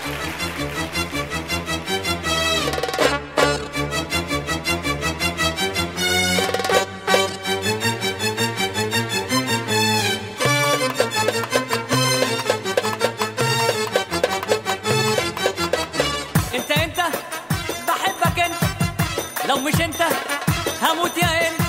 انت انت بحبك انت لو مش انت هموت يا انت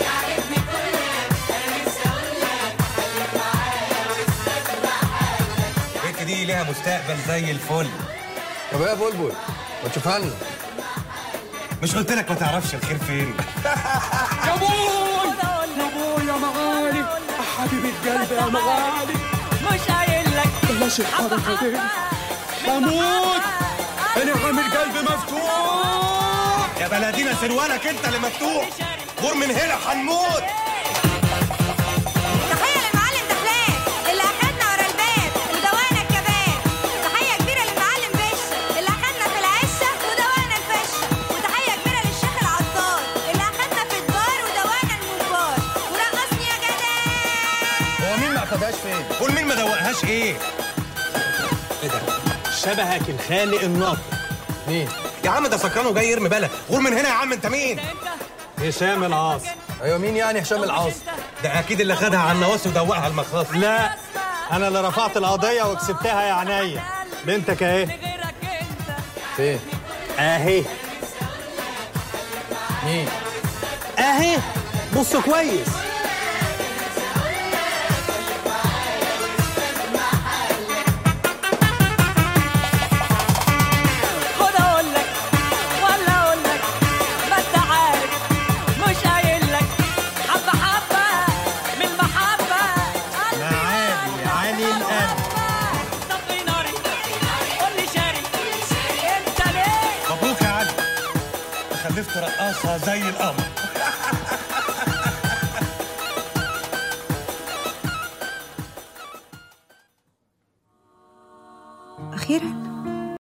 البنت دي ليها مستقبل زي الفل طب ايه يا بلبل ما تشوفها لنا مش قلت لك ما تعرفش الخير فين يا ابوي يا ابوي يا مغالي حبيبة قلبي يا مغالي مش قايل لك بلاش الحركة دي هموت انا عامل قلبي مفتوح يا بلدينا سروالك انت اللي مفتوح غور من هنا هنموت تحية للمعلم دحلان اللي أخدنا ورا الباب ودوانا الكباب تحية كبيرة للمعلم بش اللي أخدنا في العشة ودوانا الفش وتحية كبيرة للشيخ العطار اللي أخدنا في الدار ودوانا المنبار ورقصني يا جدع هو مين ما اخدهاش فين قول مين ما دوقهاش ايه ايه ده شبهك الخالق الناطق مين يا عم ده سكران وجاي يرمي بالك غور من هنا يا عم انت مين هشام العاص ايوه مين يعني هشام العاص ده اكيد اللي خدها على النواصي ودوقها المخاص لا انا اللي رفعت القضيه وكسبتها يا عينيا بنتك اهي غيرك انت فين اهي مين اهي بص كويس خد اقول لك ولا اقول لك ما انت عارف مش قايل لك حبه حبه من المحبه معالي علي القلب طفي ناري قول لي شاري انت ليه مبروك يا علي خلفت رقاصه زي القمر أخيرا